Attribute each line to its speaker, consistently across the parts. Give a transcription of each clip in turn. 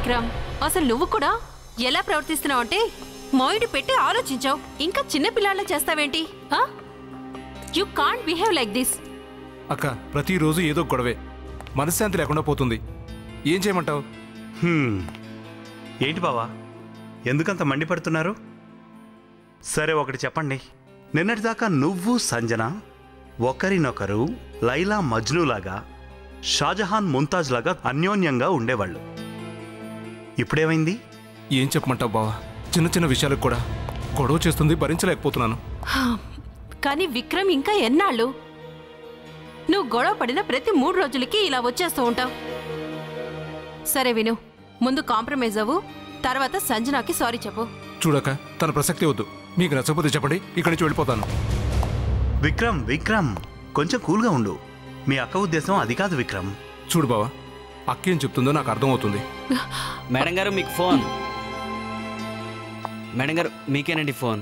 Speaker 1: విక్రమ్ అసలు నువ్వు కూడా ఎలా ప్రవర్తిస్తున్నావు అంటే మైండ్ పెట్టి ఆలోచించావు ఇంకా చిన్న పిల్లాళ్ళ చేస్తావేంటి you can't behave like this
Speaker 2: అక్క ప్రతిరోజు ఏదో గొడవే మనశ్శాంతి లేకుండా పోతుంది ఏం చేయమంటావు
Speaker 3: హ్మ్. ఏంటి బావా ఎందుకంత మండిపడుతున్నారు సరే ఒకటి చెప్పండి నిన్నటిదాకా నువ్వు సంజన ఒకరినొకరు లైలా మజ్నులాగా షాజహాన్ ముంతాజ్ లాగా అన్యోన్యంగా ఉండేవాళ్ళు ఇప్పుడేమైంది
Speaker 2: ఏం చెప్పమంటావు బావా చిన్న చిన్న విషయాలకు కూడా గొడవ చేస్తుంది భరించలేకపోతున్నాను
Speaker 1: కానీ విక్రమ్ ఇంకా ఎన్నాళ్ళు నువ్వు గొడవ పడిన ప్రతి మూడు రోజులకి ఇలా వచ్చేస్తూ ఉంటావు సరే విను ముందు కాంప్రమైజ్ అవ్వు తర్వాత సంజనాకి సారీ చెప్పు
Speaker 2: చూడక తన ప్రసక్తి వద్దు మీకు నచ్చకపోతే చెప్పండి ఇక్కడి నుంచి వెళ్ళిపోతాను
Speaker 3: విక్రమ్ విక్రమ్ కొంచెం కూల్గా ఉండు మీ అక్క ఉద్దేశం అది కాదు విక్రమ్
Speaker 2: చూడు బావా అక్క ఏం చెప్తుందో నాకు అర్థమవుతుంది
Speaker 4: మేడం గారు మీకు ఫోన్ మేడం గారు మీకేనండి phone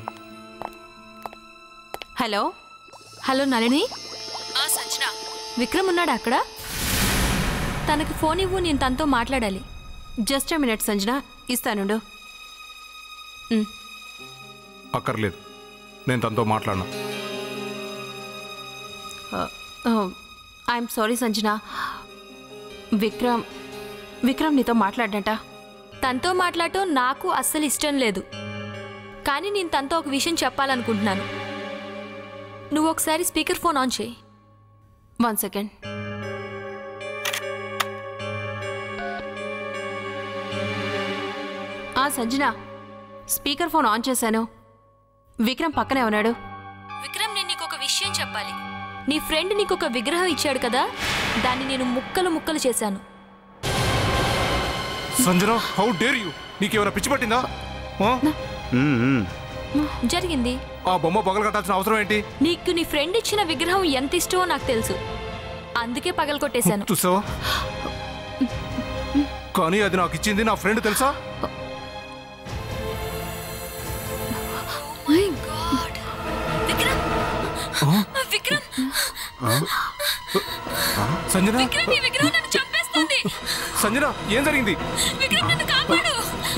Speaker 1: hello
Speaker 5: hello Nalini
Speaker 1: Sanjana
Speaker 5: Vikram ఉన్నాడా అక్కడ తనకి ఫోన్ ఇవ్వు నేను తనతో మాట్లాడాలి
Speaker 1: జస్ట్ మినిట్ సంజన ఇస్తానుండు
Speaker 2: అక్కర్లేదు నేను తనతో మాట్లాడను
Speaker 1: ఐఎమ్ సారీ సంజన విక్రమ్ విక్రమ్ నీతో మాట్లాడట
Speaker 5: తనతో మాట్లాడటం నాకు అస్సలు ఇష్టం లేదు కానీ నేను తనతో ఒక విషయం చెప్పాలనుకుంటున్నాను నువ్వు ఒకసారి స్పీకర్ ఫోన్ ఆన్ చేయి
Speaker 1: వన్ సెకండ్ ఆ సంజన స్పీకర్ ఫోన్ ఆన్ చేశాను విక్రమ్ పక్కనే ఉన్నాడు
Speaker 5: విక్రమ్ నేను నీకు ఒక విషయం చెప్పాలి నీ ఫ్రెండ్ నీకు ఒక విగ్రహం ఇచ్చాడు కదా దాన్ని నేను ముక్కలు ముక్కలు చేశాను
Speaker 2: సంజన హౌ డేర్ యూ నీకేమైనా పిచ్చి పట్టిందా ఆ?
Speaker 3: మ్మ్, మ్మ్.
Speaker 5: జరిగింది
Speaker 2: ఆ బొమ్మ పగలు కట్టాల్సిన అవసరం ఏంటి
Speaker 5: నీకు నీ ఫ్రెండ్ ఇచ్చిన విగ్రహం ఎంత ఇష్టమో నాకు తెలుసు అందుకే పగలగొట్టేశాను
Speaker 2: చూసావా కానీ అది నాకు ఇచ్చింది నా ఫ్రెండ్ తెలుసా
Speaker 5: మై గాడ్ విక్రమ్ విక్రమ్
Speaker 2: సంజన
Speaker 5: విక్రమ్ ఈ విగ్రహం నన్ను చంపేస్తుంది
Speaker 2: సంజన ఏం జరిగింది
Speaker 5: విక్రమ్ నన్ను కాపాడు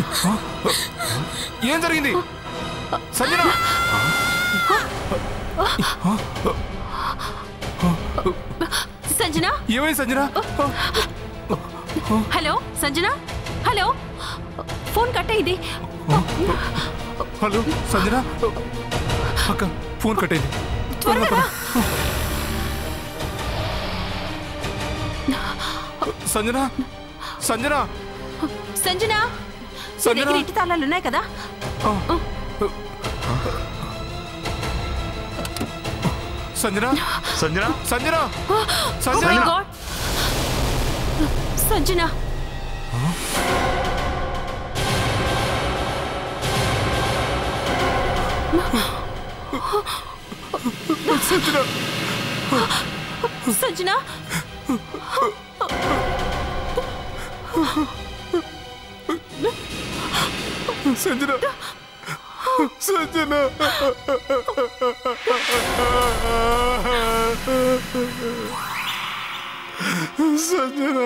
Speaker 2: ఏం జరిగింది సంజన
Speaker 1: సంజన
Speaker 2: ఏమైంది Sanjana
Speaker 1: hello Sanjana hello phone cut అయింది
Speaker 2: హలో సంజన అక్క ఫోన్ కట్టేది
Speaker 1: త్వరగా రా.
Speaker 2: సంజన సంజన
Speaker 1: సంజన నీ
Speaker 2: సంజన
Speaker 1: దగ్గర ఇంటి తాళాలు ఉన్నాయి కదా
Speaker 2: Sanjana
Speaker 3: Sanjana
Speaker 2: Sanjana
Speaker 1: Oh
Speaker 2: Sanjana
Speaker 1: my God. Sanjana Sanjana
Speaker 2: Sanjana Sanjana Sanjana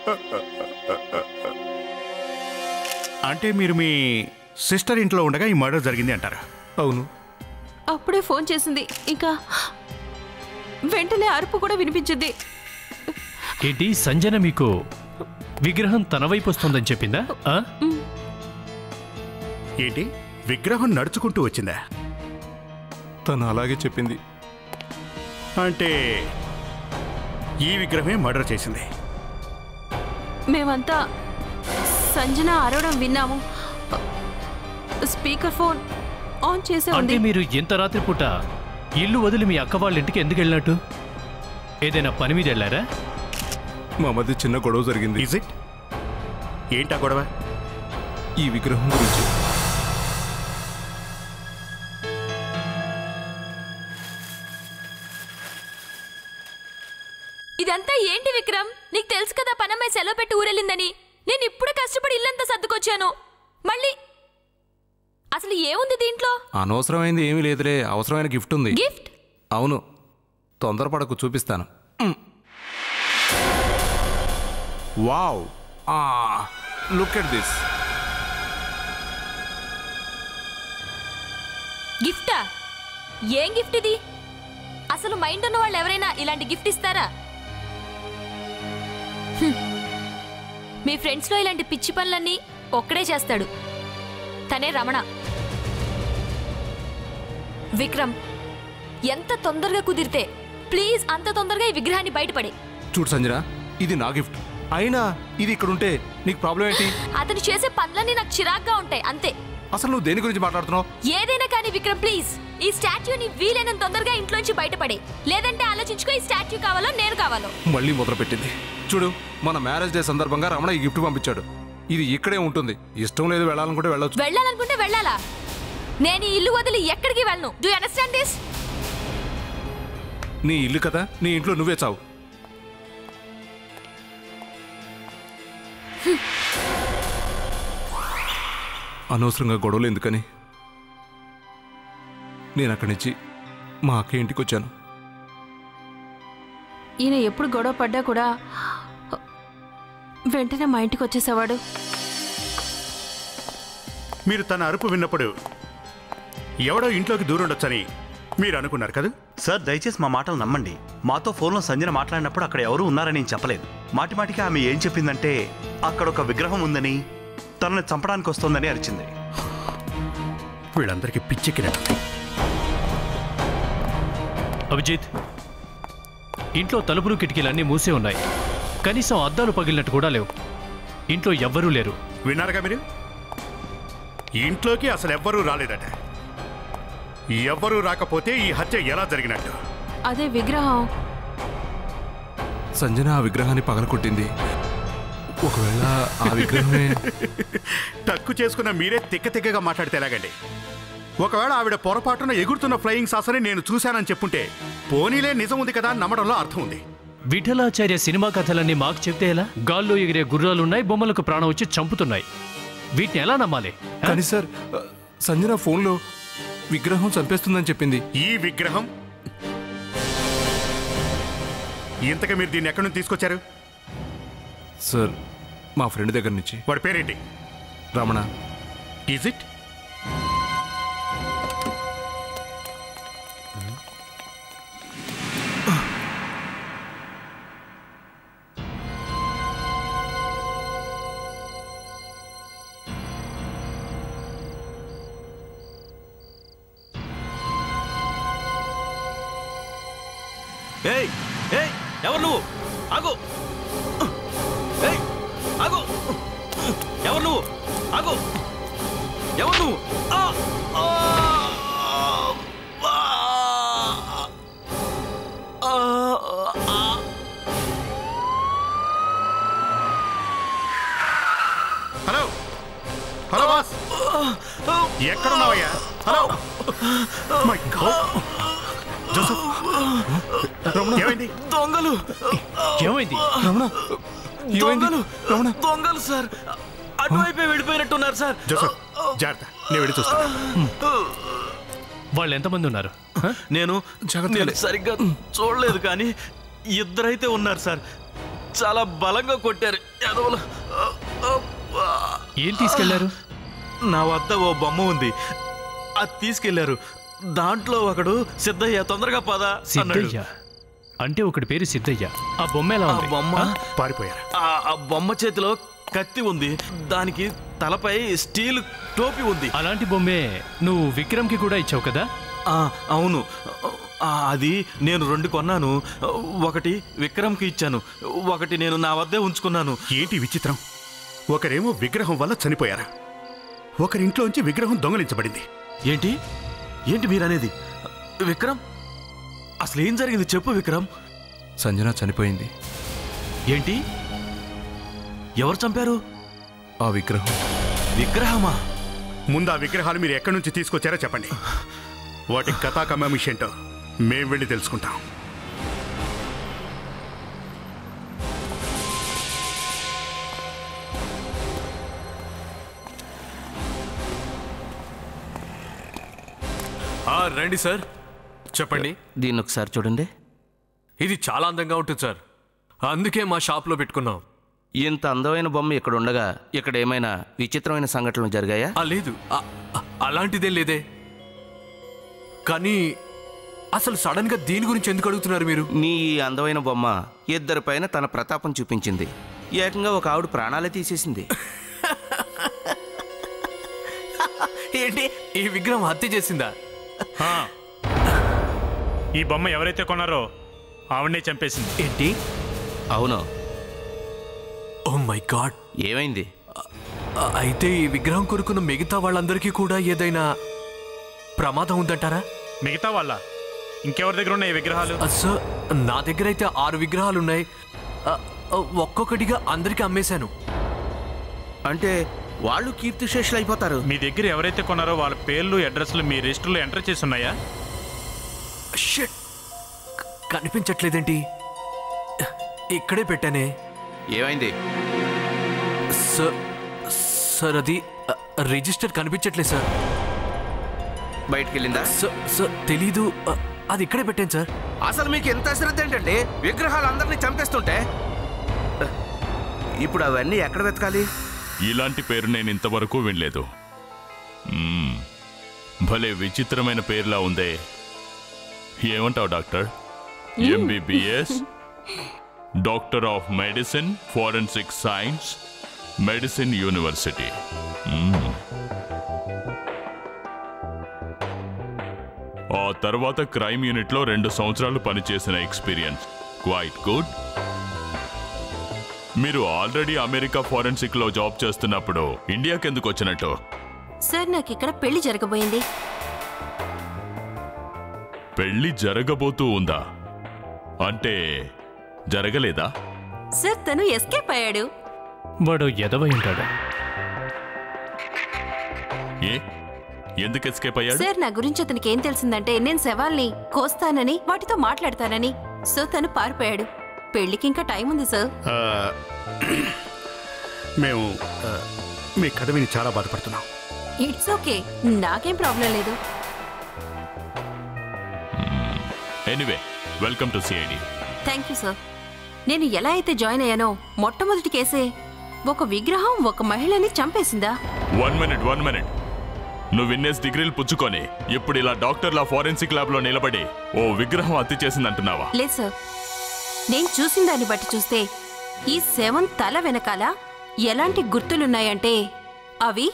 Speaker 6: అంటే మీరు మీ సిస్టర్ ఇంట్లో ఉండగా ఈ మర్డర్ జరిగింది అంటారా
Speaker 2: అవును
Speaker 1: అప్పుడే ఫోన్ చేసింది ఇంకా వెంటనే అరుపు కూడా వినిపించింది
Speaker 7: ఏంటి సంజన మీకు విగ్రహం తన వైపు వస్తుందని చెప్పిందా ఆ?
Speaker 6: ఏంటి విగ్రహం నడుచుకుంటూ వచ్చిందా
Speaker 2: తను అలాగే చెప్పింది
Speaker 6: అంటే ఈ విగ్రహమే మర్డర్ చేసింది
Speaker 1: మేమంతా సంజన అరవడం విన్నాము స్పీకర్ ఫోన్ ఆన్ చేసే
Speaker 7: అంటే
Speaker 1: ఉంది
Speaker 7: మీరు ఇంత రాత్రిపూట ఇల్లు వదిలి మీ అక్క వాళ్ళ ఇంటికి ఎందుకు వెళ్ళినట్టు ఏదైనా పని మీద వెళ్ళారా
Speaker 2: మా మధ్య చిన్న గొడవ జరిగింది
Speaker 6: ఈజ్ ఇట్ ఏంటా గొడవ
Speaker 2: ఈ విగ్రహం గురించి
Speaker 5: ఇదంతా ఏంటి విక్రమ్ నీకు తెలుసు కదా పనమ్మాయి సెలవు పెట్టి ఊరెళ్ళిందని నేను ఇప్పుడు కష్టపడి ఇల్లంతా సర్దుకొచ్చాను మళ్ళీ అసలు ఏముంది దీంట్లో
Speaker 2: అనవసరమైంది ఏమీ లేదులే అవసరమైన గిఫ్ట్ ఉంది
Speaker 5: గిఫ్ట్
Speaker 2: అవును తొందరపడకు చూపిస్తాను
Speaker 6: వావ్
Speaker 2: ఆ, లుక్ ఎట్ దిస్
Speaker 5: గిఫ్టా ఏం గిఫ్ట్ ఇది అసలు మైండ్ ఉన్న వాళ్ళు ఎవరైనా ఇలాంటి గిఫ్ట్ ఇస్తారా హ్మ్. మీ ఫ్రెండ్స్లో ఇలాంటి పిచ్చి పనులన్నీ ఒక్కడే చేస్తాడు తనే రమణ విక్రమ్ ఎంత తొందరగా కుదిరితే ప్లీజ్ అంత తొందరగా ఈ విగ్రహాన్ని బయటపడే
Speaker 2: చూడు సంజన ఇది నా గిఫ్ట్ అయినా ఇది ఇక్కడ ఉంటే నీకు ప్రాబ్లం ఏంటి
Speaker 5: అతను చేసే పనులన్నీ నాకు చిరాగ్గా ఉంటాయి అంతే
Speaker 2: అసలు నువ్వు దేని గురించి మాట్లాడుతున్నావు
Speaker 5: ఏదైనా కానీ విక్రమ్ ప్లీజ్ ఈ స్టాచ్యూని వీలైనంత తొందరగా ఇంట్లోంచి బయటపడే లేదంటే ఆలోచించుకో ఈ స్టాచ్యూ కావాలో నేను కావాలో
Speaker 2: మళ్ళీ మొదలుపెట్టింది చూడు మన మ్యారేజ్ డే సందర్భంగా రమణ ఈ గిఫ్ట్ పంపించాడు ఇది ఇక్కడే ఉంటుంది ఇష్టం లేదు వెళ్ళాలనుకుంటే వెళ్ళొచ్చు
Speaker 5: వెళ్ళాలనుకుంటే వెళ్ళాలా నేను ఈ ఇల్లు వదిలి ఎక్కడికి వెళ్ళను డూ అండర్స్టాండ్ దిస్
Speaker 2: నీ ఇల్లు కదా నీ ఇంట్లో నువ్వే చావు అనవసరంగా గొడవలు ఎందుకని నేను అక్కడి నుంచి మా అక్క ఇంటికి వచ్చాను
Speaker 1: ఈయన ఎప్పుడు గొడవ పడ్డా కూడా వెంటనే మా ఇంటికి వచ్చేసేవాడు
Speaker 6: మీరు తన అరుపు విన్నప్పుడు ఎవడో ఇంట్లోకి దూరుండొచ్చని మీరు అనుకున్నారు కదా
Speaker 3: సార్ దయచేసి మా మాటలు నమ్మండి మాతో ఫోన్లో సంజన మాట్లాడినప్పుడు అక్కడ ఎవరు ఉన్నారని నేను చెప్పలేదు మాటి మాటికి ఆమె ఏం చెప్పిందంటే అక్కడ ఒక విగ్రహం ఉందని తనని చంపడానికి వస్తోందని అరిచింది
Speaker 6: వీళ్ళందరికీ పిచ్చెక్కినట్టు
Speaker 7: అభిజిత్ ఇంట్లో తలుపులు కిటికీలన్నీ మూసే ఉన్నాయి కనీసం అద్దాలు పగిలినట్టు కూడా లేవు ఇంట్లో ఎవ్వరూ లేరు
Speaker 6: విన్నారుగా మీరు ఇంట్లోకి అసలు ఎవ్వరూ రాలేదట ఎవ్వరూ రాకపోతే ఈ హత్య ఎలా జరిగినట్టు
Speaker 1: అదే విగ్రహం
Speaker 2: సంజన ఆ విగ్రహాన్ని పగలకొట్టింది ఒకవేళ ఆ విగ్రహమే
Speaker 6: తక్కు చేసుకున్న మీరే తిక్క తిక్కగా మాట్లాడితే ఎలాగండి ఒకవేళ ఆవిడ పొరపాటున ఎగురుతున్న ఫ్లయింగ్ సాసని నేను చూశానని చెప్పుంటే పోనీలే నిజం ఉంది కదా అని నమ్మడంలో అర్థం ఉంది
Speaker 7: విఠలాచార్య సినిమా కథలన్నీ మాకు చెప్తే ఎలా గాల్లో ఎగిరే గుర్రాలున్నాయి బొమ్మలకు ప్రాణం వచ్చి చంపుతున్నాయి వీటిని ఎలా నమ్మాలి ఆ?
Speaker 2: కానీ సార్ సంజన ఫోన్లో విగ్రహం చంపేస్తుందని చెప్పింది
Speaker 6: ఈ విగ్రహం ఇంతగా మీరు దీన్ని ఎక్కడి నుంచి తీసుకొచ్చారు
Speaker 2: సార్ మా ఫ్రెండ్ దగ్గర నుంచి
Speaker 6: వాడి పేరేంటి
Speaker 2: రమణ
Speaker 6: ఈజ్ ఇట్
Speaker 8: ఏయ్ ఏయ్ ఎవరు నువ్వు ఆగు ఏయ్ ఆగు ఎవరు నువ్వు ఆగు ఎవరు నువ్వు ఆ! ఆ! ఆ! ఆ! ఆ!
Speaker 6: హలో హలో బాస్ ఎక్కడున్నావయ్యా హలో మై గాడ్ జోసఫ్ ఏమైంది
Speaker 8: దొంగలు
Speaker 7: ఏమైంది
Speaker 2: రమణ ఏమైంది
Speaker 8: దొంగలు
Speaker 2: రమణ
Speaker 8: దొంగలు సార్ అటువైపే వెళ్ళిపోయినట్టున్నారు సార్
Speaker 6: జోసఫ్ జాగ్రత్త నేను వెళ్ళి చూస్తాను
Speaker 7: వాళ్ళు ఎంతమంది ఉన్నారు హ?
Speaker 8: నేను
Speaker 2: జాగ్రత్తగా
Speaker 8: నేను
Speaker 2: లే.
Speaker 8: సరిగ్గా చూడలేదు కానీ ఇద్దరైతే ఉన్నారు సార్ చాలా బలంగా కొట్టారు ఎదవలు
Speaker 7: ఏం తీసుకెళ్లారు
Speaker 8: నా వద్ద ఓ బొమ్మ ఉంది అది తీసుకెళ్లారు దాంట్లో ఒకడు సిద్ధయ్య తొందరగా పద అన్నాడు
Speaker 7: సిద్ధయ్య అంటే ఒకటి పేరు సిద్ధయ్య ఆ బొమ్మ ఎలా
Speaker 8: ఆ
Speaker 7: ఉంది
Speaker 8: బొమ్మ
Speaker 6: పారిపోయారు
Speaker 8: ఆ- ఆ బొమ్మ చేతిలో కత్తి ఉంది దానికి తలపై స్టీల్ టోపీ ఉంది
Speaker 7: అలాంటి బొమ్మే నువ్వు విక్రమ్కి కూడా ఇచ్చావు కదా
Speaker 8: ఆ, అవును ఆ, అది నేను రెండు కొన్నాను ఒకటి విక్రమ్కి ఇచ్చాను ఒకటి నేను నా వద్దే ఉంచుకున్నాను
Speaker 6: ఏంటి విచిత్రం ఒకరేమో విగ్రహం వల్ల చనిపోయారా ఒకరింట్లోంచి విగ్రహం దొంగలించబడింది
Speaker 8: ఏంటి ఏంటి మీరనేది విక్రమ్ అసలు ఏం జరిగింది చెప్పు విక్రమ్
Speaker 2: సంజన చనిపోయింది
Speaker 8: ఏంటి ఎవరు చంపారు
Speaker 2: ఆ విగ్రహం
Speaker 8: విగ్రహమా
Speaker 6: ముందు ఆ విగ్రహాలు మీరు ఎక్కడి నుంచి తీసుకొచ్చారో చెప్పండి వాటి కథా కమామిషేంటో మేం వెళ్ళి తెలుసుకుంటాం
Speaker 9: ఆ, రండి సార్ చెప్పండి
Speaker 8: దీన్ని ఒకసారి చూడండి
Speaker 9: ఇది చాలా అందంగా ఉంటుంది సార్ అందుకే మా షాప్లో పెట్టుకున్నాం
Speaker 10: ఇంత అందమైన బొమ్మ ఇక్కడ ఉండగా ఇక్కడ ఏమైనా విచిత్రమైన సంఘటనలు జరిగాయా
Speaker 9: ఆ, లేదు ఆ, ఆ, అలాంటిదేం లేదే కానీ అసలు సడన్ గా దీని గురించి ఎందుకు అడుగుతున్నారు మీరు
Speaker 10: నీ ఈ అందమైన బొమ్మ ఇద్దరి పైన తన ప్రతాపం చూపించింది ఏకంగా ఒక ఆవిడ ప్రాణాలే తీసేసింది
Speaker 9: ఏంటి ఈ విగ్రహం హత్య చేసిందా
Speaker 11: ఆ. ఈ బొమ్మ ఎవరైతే కొన్నారో ఆవిడనే చంపేసింది
Speaker 9: ఏంటి
Speaker 10: అవును
Speaker 9: ఓ మై గాడ్
Speaker 10: ఏమైంది
Speaker 9: అయితే ఈ విగ్రహం కొనుక్కున్న మిగతా వాళ్ళందరికీ కూడా ఏదైనా ప్రమాదం ఉందంటారా
Speaker 11: మిగతా వాళ్ళ ఇంకెవరి దగ్గర ఉన్నాయి ఈ విగ్రహాలు
Speaker 9: ఆ, సార్ నా దగ్గర అయితే ఆరు విగ్రహాలు ఉన్నాయి ఆ, ఆ, ఒక్కొక్కటిగా అందరికీ అమ్మేశాను
Speaker 10: అంటే వాళ్ళు కీర్తిశేషులు అయిపోతారు
Speaker 11: మీ దగ్గర ఎవరైతే కొన్నారో వాళ్ళ పేర్లు అడ్రస్లు మీ రిజిస్టర్లో ఎంటర్ చేసి ఉన్నాయా
Speaker 9: షిట్ కనిపించట్లేదేంటి ఇక్కడే పెట్టానే
Speaker 10: ఏమైంది
Speaker 9: సార్ సార్ అది ఆ, రిజిస్టర్ కనిపించట్లేదు సార్
Speaker 10: బయటికి వెళ్ళిందా
Speaker 9: సార్ సార్ తెలీదు ఆ, అది ఇక్కడే పెట్టాను సార్
Speaker 10: అసలు మీకు ఎంత శ్రద్ధ ఏంటండి విగ్రహాలు అందరినీ చంపేస్తుంటే ఇప్పుడు అవన్నీ ఎక్కడ వెతకాలి
Speaker 12: ఇలాంటి పేరు నేను ఇంతవరకు వినలేదు మ్మ్. భలే విచిత్రమైన పేరులా ఉందే ఏమంటావు doctor MBBS doctor of medicine forensic science medicine university hmm. ఆ తర్వాత క్రైమ్ యూనిట్లో రెండు సంవత్సరాలు పనిచేసిన ఎక్స్పీరియన్స్ క్వైట్ గుడ్ మీరు ఆల్రెడీ అమెరికా ఫోరెన్సిక్ లో జాబ్ చేస్తున్నప్పుడు ఇండియాకి ఎందుకు వచ్చినట్టు
Speaker 1: సార్ నాకు ఇక్కడ పెళ్లి జరగబోయింది
Speaker 12: పెళ్లి జరగబోతూ ఉందా అంటే జరగలేదా
Speaker 1: సార్ తను ఎస్కేప్ అయ్యాడు
Speaker 7: వాడు ఎదవై ఉంటాడు
Speaker 12: ఏ ఎందుకు ఎస్కేప్ అయ్యాడు
Speaker 1: సార్ నా గురించి అతనికి ఏం తెలిసిందంటే నేను శవాల్ని కోస్తానని వాటితో మాట్లాడతానని సో తను పారిపోయాడు పెళ్లికి ఇంకా టైం ఉంది సార్
Speaker 6: ఆ, మేము ఆ, మీ కథ విని చాలా బాధపడుతున్నాం
Speaker 1: ఇట్స్ ఓకే నాకేం ప్రాబ్లం లేదు
Speaker 12: anyway welcome to CID
Speaker 1: thank you sir నేను ఎలా అయితే జాయిన్ అయ్యానో మొట్టమొదటి కేసే ఒక విగ్రహం ఒక మహిళని చంపేసిందా
Speaker 12: వన్ మినిట్ వన్ మినిట్ నువ్వు విన్నేస్ డిగ్రీలు పుచ్చుకొని ఇప్పుడు ఇలా డాక్టర్ల ఫోరెన్సిక్ ల్యాబ్ లో నిలబడి ఓ విగ్రహం హత్య చేసిందంటున్నావా
Speaker 1: లేదు సార్ నేను చూసిన దాన్ని బట్టి చూస్తే ఈ శవం తల వెనకాల ఎలాంటి గుర్తులున్నాయంటే అవి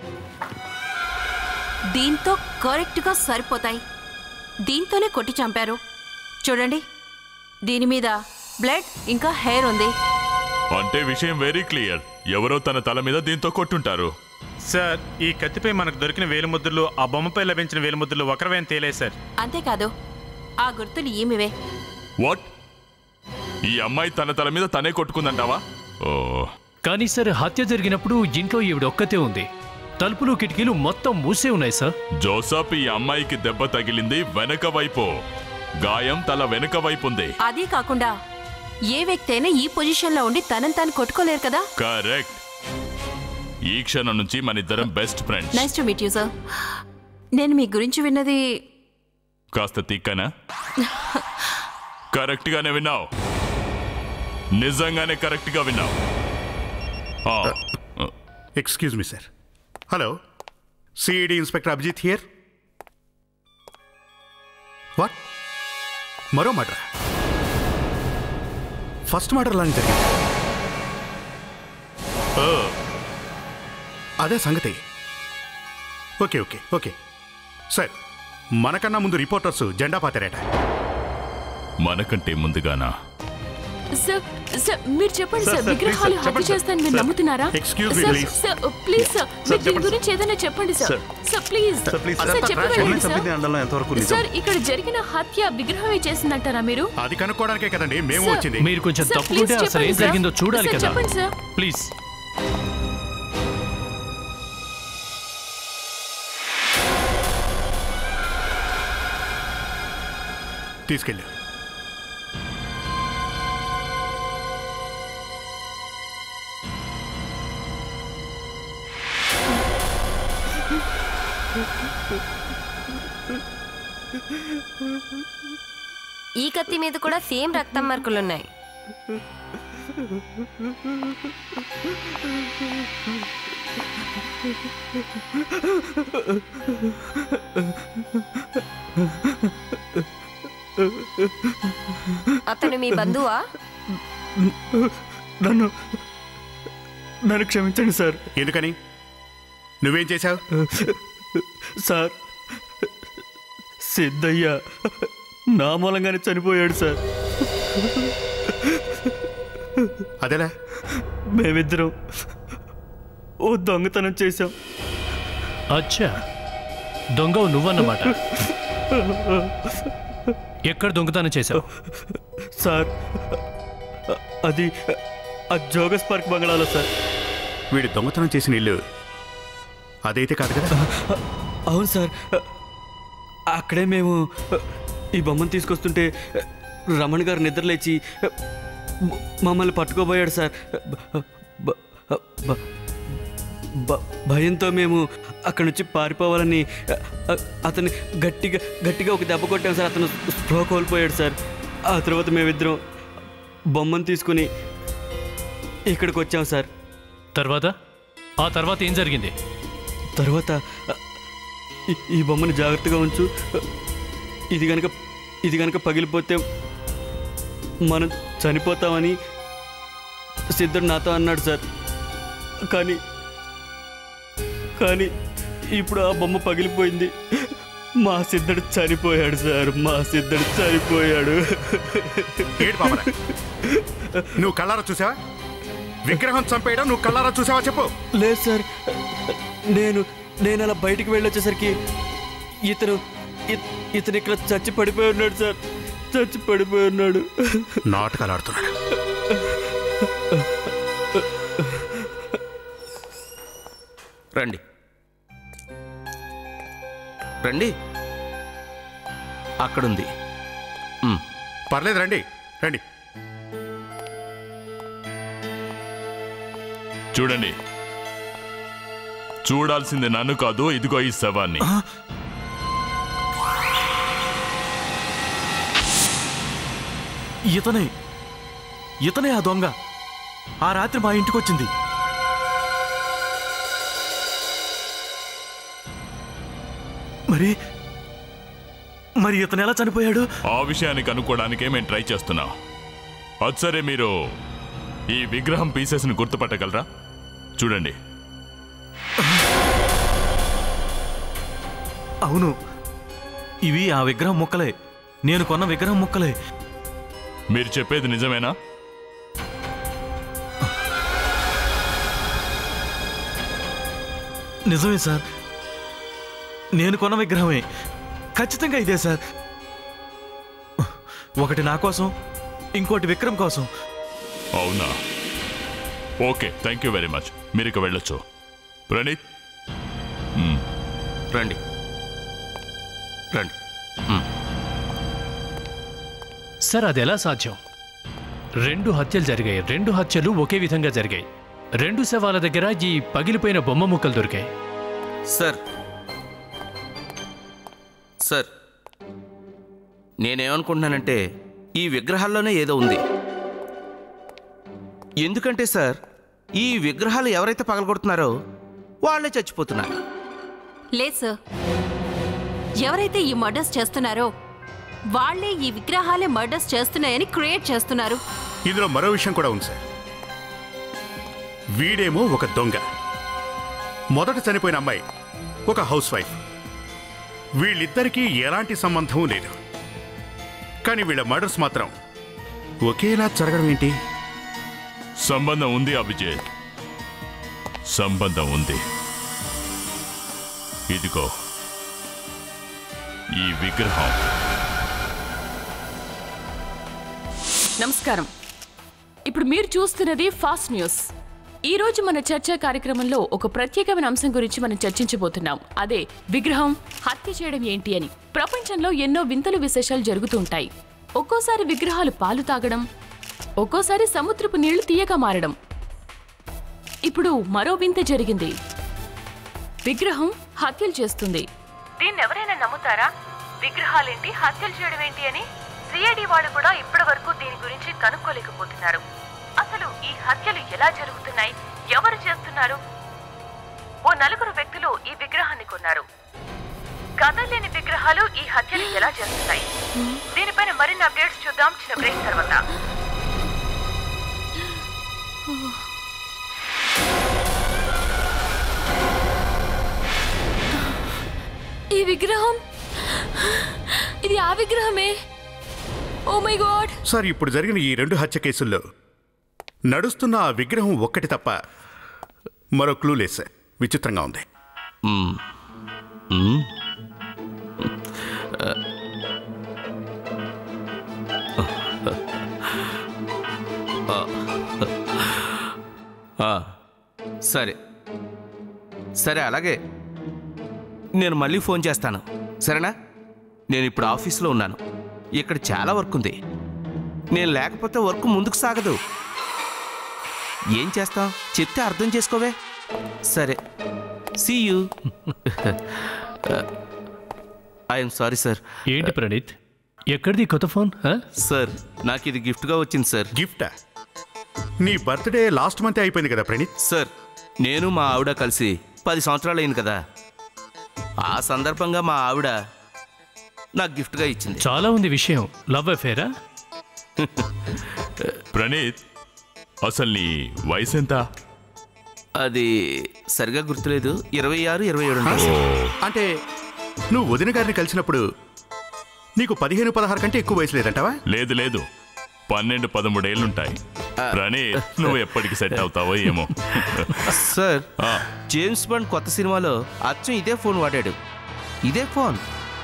Speaker 1: దీంతో కరెక్ట్గా సరిపోతాయి దీంతోనే కొట్టి చంపారు చూడండి దీని మీద బ్లడ్ ఇంకా హెయిర్ ఉంది
Speaker 12: అంటే విషయం వెరీ క్లియర్ ఎవరో తన తల మీద దీంతో కొట్టుంటారు
Speaker 11: సార్ ఈ కత్తిపై మనకు దొరికిన వేలిముద్రలు ఆ బొమ్మపై లభించిన వేలిముద్రలు ఒకరవే అని తేలేదు సార్
Speaker 1: అంతేకాదు ఆ గుర్తులు ఈమెవే
Speaker 12: వాట్ ఈ అమ్మాయి తన తల మీద తనే కొట్టుకుందంటావా ఓ
Speaker 7: కానీ సార్ హత్య జరిగినప్పుడు ఇంట్లో ఈవిడ ఒక్కతే ఉంది తలుపులు కిటికీలు మొత్తం మూసే ఉన్నాయి సార్
Speaker 12: జోసఫ్ ఈ అమ్మాయికి దెబ్బ తగిలింది వెనక వైపు గాయం తల వెనక వైపు ఉంది
Speaker 1: అదీ కాకుండా ఏ వ్యక్తి అయినా ఈ పొజిషన్లో ఉండి తనని తాను కొట్టుకోలేరు కదా
Speaker 12: కరెక్ట్ ఈ క్షణం నుంచి మన ఇద్దరం best friends
Speaker 1: nice to meet you sir నేను మీ గురించి విన్నది
Speaker 12: కాస్త తిక్కనా కరెక్ట్ గానే విన్నావు నిజంగానే కరెక్ట్ గా విన్నావు ఆ,
Speaker 6: excuse me sir hello CID inspector Abhijit here what మరో మర్డర్ ఫస్ట్ మర్డర్ లాంటి జరిగింది ఓ, అదే సంగతి ఓకే ఓకే ఓకే సార్ మనకన్నా ముందు రిపోర్టర్స్ జెండా పాతారట
Speaker 12: మనకంటే ముందుగానా
Speaker 5: సార్ సార్ మీరు చెప్పండి
Speaker 6: సార్,
Speaker 5: సార్
Speaker 6: సార్,
Speaker 5: విగ్రహాలు
Speaker 6: ప్లీజ్, సార్,
Speaker 5: హత్య
Speaker 6: చెప్పండి,
Speaker 5: చేస్తాను మీరు
Speaker 6: సార్.
Speaker 5: నమ్ముతున్నారా
Speaker 6: Excuse me,
Speaker 5: sir,
Speaker 6: please.
Speaker 5: Sir please sir మీరు దీని
Speaker 6: చెప్పండి,
Speaker 5: గురించి ఏదైనా చెప్పండి sir
Speaker 3: sir.
Speaker 5: Sir please
Speaker 3: sir, please,
Speaker 5: sir
Speaker 3: అదంతా
Speaker 5: చెప్పి
Speaker 3: trash.
Speaker 5: వెళ్ళండి
Speaker 3: అమ్మాయి చంపింది అనడంలో ఎంతవరకు నిజం?
Speaker 5: సార్ ఇక్కడ జరిగిన హత్య విగ్రహమే చేసిందంటారా మీరు
Speaker 6: అది కనుక్కోవడానికే కదండి మేము
Speaker 5: సార్,
Speaker 6: వచ్చింది
Speaker 7: మీరు కొంచెం
Speaker 5: సార్,
Speaker 7: తప్పుకుంటే
Speaker 5: ప్లీజ్
Speaker 7: అసలు ఏం
Speaker 5: చెప్పండి,
Speaker 7: జరిగిందో
Speaker 5: సార్.
Speaker 7: చూడాలి
Speaker 5: సార్,
Speaker 7: కదా
Speaker 5: చెప్పండి సార్
Speaker 7: ప్లీజ్
Speaker 6: తీసుకెళ్ళు
Speaker 13: ఈ కత్తి మీద కూడా సేమ్ రక్తం మార్కులున్నాయి అతను మీ బంధువా
Speaker 14: నన్ను నన్ను క్షమించండి సార్
Speaker 6: ఎందుకని నువ్వేం చేశావు
Speaker 14: సార్ సిద్ధయ్య నా మూలంగానే చనిపోయాడు సార్
Speaker 6: అదేలా
Speaker 14: మేమిద్దరం ఓ దొంగతనం చేశాం
Speaker 7: అచ్చా దొంగవు నువ్వన్నమాట ఎక్కడ దొంగతనం చేశావు
Speaker 14: సార్ అది ఆ జోగస్ పార్క్ బంగ్లాలో సార్
Speaker 6: వీడు దొంగతనం చేసిన ఇల్లు అదైతే కాదు కదా
Speaker 14: అవును సార్ అక్కడే మేము ఈ బొమ్మను తీసుకొస్తుంటే రమణ్ గారు నిద్రలేచి మ- మమ్మల్ని పట్టుకోబోయాడు సార్ బ- బ- బ- భయంతో మేము అక్కడి నుంచి పారిపోవాలని అ- అతన్ని గట్టిగా గట్టిగా ఒక దెబ్బ కొట్టాం సార్ అతను స్పృహ కోల్పోయాడు సార్ ఆ తర్వాత మేమిద్దరం బొమ్మను తీసుకుని ఇక్కడికి వచ్చాం సార్
Speaker 7: తర్వాత ఆ తర్వాత ఏం జరిగింది
Speaker 14: తర్వాత ఈ- ఈ బొమ్మను జాగ్రత్తగా ఉంచు ఇది గనక ఇది గనక పగిలిపోతే మనం చనిపోతామని సిద్ధుడు నాతో అన్నాడు సార్ కానీ కానీ ఇప్పుడు ఆ బొమ్మ పగిలిపోయింది మా సిద్ధుడు చనిపోయాడు సార్ మా సిద్ధుడు చనిపోయాడు
Speaker 6: ఏడు పాపరా నువ్వు కళ్ళారా చూసావా విగ్రహం చంపేయడం నువ్వు కళ్ళారా చూసావా చెప్పు
Speaker 14: లేదు సార్ నేను నేను అలా బయటికి వెళ్ళొచ్చేసరికి ఇతను ఇ- ఇతను ఇక్కడ చచ్చి పడిపోయి ఉన్నాడు సార్ చచ్చి పడిపోయి ఉన్నాడు
Speaker 6: నాటకాలు ఆడుతున్నాడు
Speaker 10: రండి రండి అక్కడుంది ఉమ్.
Speaker 6: పర్లేదు రండి రండి
Speaker 12: చూడండి చూడాల్సింది నన్ను కాదు ఇదిగో ఈ శవాన్ని
Speaker 8: ఇతనే ఇతనే ఆ దొంగ ఆ రాత్రి మా ఇంటికి వచ్చింది మరి మరి ఇతను ఎలా చనిపోయాడు
Speaker 12: ఆ విషయాన్ని కనుక్కోవడానికే మేము ట్రై చేస్తున్నాం అది సరే మీరు ఈ విగ్రహం పీసెస్ని గుర్తుపట్టగలరా చూడండి
Speaker 8: అవును ఇవి ఆ విగ్రహం ముక్కలే నేను కొన్న విగ్రహం ముక్కలే
Speaker 12: మీరు చెప్పేది నిజమేనా
Speaker 8: నిజమే సార్ నేను కొన్న విగ్రహమే ఖచ్చితంగా ఇదే సార్ ఒకటి నా కోసం ఇంకోటి విక్రమ్ కోసం
Speaker 12: అవునా okay thank you very much మీరు ఇక వెళ్ళొచ్చు ప్రణీత్ మ్మ్.
Speaker 10: రండి రండి
Speaker 7: సార్ అది ఎలా సాధ్యం రెండు హత్యలు జరిగాయి రెండు హత్యలు ఒకే విధంగా జరిగాయి రెండు శవాల దగ్గర ఈ పగిలిపోయిన బొమ్మ ముక్కలు దొరికాయి
Speaker 10: సార్ సార్ నేనేమనుకుంటున్నానంటే ఈ విగ్రహాల్లోనే ఏదో ఉంది ఎందుకంటే సార్ ఈ విగ్రహాలు ఎవరైతే పగలగొడుతున్నారో వాళ్ళే చచ్చిపోతున్నారు
Speaker 1: లేదు సార్ ఎవరైతే ఈ మర్డర్స్ చేస్తున్నారో వాళ్ళే ఈ విగ్రహాలే మర్డర్స్ చేస్తున్నాయని క్రియేట్ చేస్తున్నారు
Speaker 6: ఇందులో మరో విషయం కూడా ఉంది సార్ వీడేమో ఒక దొంగ మొదట చనిపోయిన అమ్మాయి ఒక హౌస్ వైఫ్ వీళ్ళిద్దరికీ ఎలాంటి సంబంధం లేదు కానీ వీళ్ళ మర్డర్స్ మాత్రం ఒకేలా జరగడం ఏంటి
Speaker 12: సంబంధం ఉంది అభిజయ్ సంబంధం ఉంది ఇదిగో ఈ విగ్రహం
Speaker 15: నమస్కారం ఇప్పుడు మీరు చూస్తున్నది ఫాస్ట్ న్యూస్ ఈ రోజు మన చర్చా కార్యక్రమంలో ఒక ప్రత్యేకమైన అంశం గురించి మనం చర్చించబోతున్నాం అదే విగ్రహం హత్య చేయడం ఏంటి అని ప్రపంచంలో ఎన్నో వింతలు విశేషాలు జరుగుతూ ఉంటాయి ఒక్కోసారి విగ్రహాలు పాలు తాగడం ఒక్కోసారి సముద్రపు నీళ్లు తీయగా మారడం ఇప్పుడు మరో వింత జరిగింది విగ్రహం హత్యలు చేస్తుంది
Speaker 16: దీన్ని ఎవరైనా నమ్ముతారా విగ్రహాలేంటి హత్యలు చేయడం ఏంటి అని సిఐడి వాళ్ళు కూడా ఇప్పటి వరకు దీని గురించి కనుక్కోలేకపోతున్నారు అసలు ఈ హత్యలు ఎలా జరుగుతున్నాయి ఎవరు చేస్తున్నారు ఓ నలుగురు వ్యక్తులు ఈ విగ్రహాన్ని కొన్నారు కదలేని విగ్రహాలు ఈ హత్యలు ఎలా చేస్తున్నాయి దీనిపైన మరిన్ని అప్డేట్స్ చూద్దాం చిన్న బ్రేక్ తర్వాత
Speaker 5: ఈ విగ్రహం ఇది ఆ విగ్రహమే ఓ మై గాడ్
Speaker 6: సార్ ఇప్పుడు జరిగిన ఈ రెండు హత్య కేసుల్లో నడుస్తున్న ఆ విగ్రహం ఒక్కటి తప్ప మరో క్లూ లేదు సార్ విచిత్రంగా ఉంది
Speaker 10: మ్మ్. మ్మ్. ఆ. ఆ. సరే సరే అలాగే నేను మళ్ళీ ఫోన్ చేస్తాను సరేనా నేను ఇప్పుడు ఆఫీస్లో ఉన్నాను ఇక్కడ చాలా వర్క్ ఉంది నేను లేకపోతే వర్క్ ముందుకు సాగదు ఏం చేస్తాం చెప్తే అర్థం చేసుకోవే సరే see you I'm sorry sir
Speaker 7: ఏంటి ప్రణీత్ ఎక్కడిది ఈ కొత్త ఫోన్
Speaker 10: సార్ నాకు ఇది గిఫ్ట్గా వచ్చింది సార్
Speaker 6: గిఫ్టా నీ బర్త్డే లాస్ట్ మంత్ అయిపోయింది కదా ప్రణీత్
Speaker 10: సార్ నేను మా ఆవిడ కలిసి పది సంవత్సరాలు అయింది కదా ఆ సందర్భంగా మా ఆవిడ నాకు గిఫ్ట్గా ఇచ్చింది
Speaker 7: చాలా ఉంది విషయం లవ్ అఫేరా
Speaker 12: ప్రణీత్ అసలు నీ వయసు ఎంత
Speaker 10: అది సరిగా గుర్తులేదు ఇరవై ఆరు ఇరవై ఏడు ఉంటుంది సార్.
Speaker 6: అంటే నువ్వు వదిన గారిని కలిసినప్పుడు నీకు పదిహేను పదహారు కంటే ఎక్కువ వయసు లేదంటావా
Speaker 12: లేదు లేదు పన్నెండు పదమూడేళ్లుంటాయి ప్రణీత్ నువ్వు ఎప్పటికి సెట్ అవుతావో ఏమో
Speaker 10: సార్ జేమ్స్ బాండ్ కొత్త సినిమాలో అచ్చం ఇదే ఫోన్ వాడాడు ఇదే ఫోన్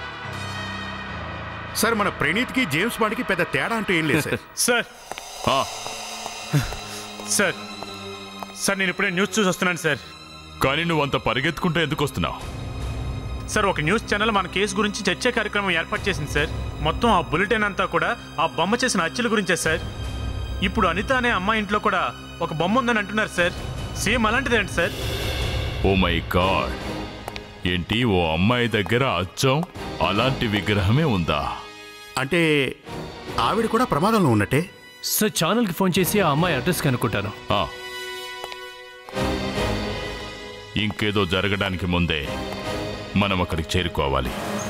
Speaker 6: సార్ మన ప్రణీత్కి జేమ్స్ బాండ్కి పెద్ద తేడా అంటూ ఏం లేదు సార్
Speaker 11: సార్ సార్ సార్ నేను ఇప్పుడే న్యూస్ చూసి వస్తున్నాను సార్
Speaker 12: కానీ నువ్వు అంత పరిగెత్తుకుంటూ ఎందుకు వస్తున్నావు
Speaker 11: సార్ ఒక న్యూస్ ఛానల్ మన కేసు గురించి చర్చే కార్యక్రమం ఏర్పాటు చేసింది సార్ మొత్తం ఆ బులెటిన్ అంతా కూడా ఆ బొమ్మ చేసిన హత్యల గురించే సార్ ఇప్పుడు అనిత అనే అమ్మాయి ఇంట్లో కూడా ఒక బొమ్మ ఉందని అంటున్నారు సార్ సేమ్ అలాంటిదేంటి సార్
Speaker 12: ఓ మై గాడ్ ఏంటి ఓ అమ్మాయి దగ్గర అచ్చం అలాంటి విగ్రహమే ఉందా
Speaker 6: అంటే ఆవిడ కూడా ప్రమాదంలో ఉన్నట్టే
Speaker 7: సార్ ఛానల్కి ఫోన్ చేసి ఆ అమ్మాయి అడ్రస్ కనుక్కుంటాను
Speaker 12: ఆ. ఇంకేదో జరగడానికి ముందే మనం అక్కడికి చేరుకోవాలి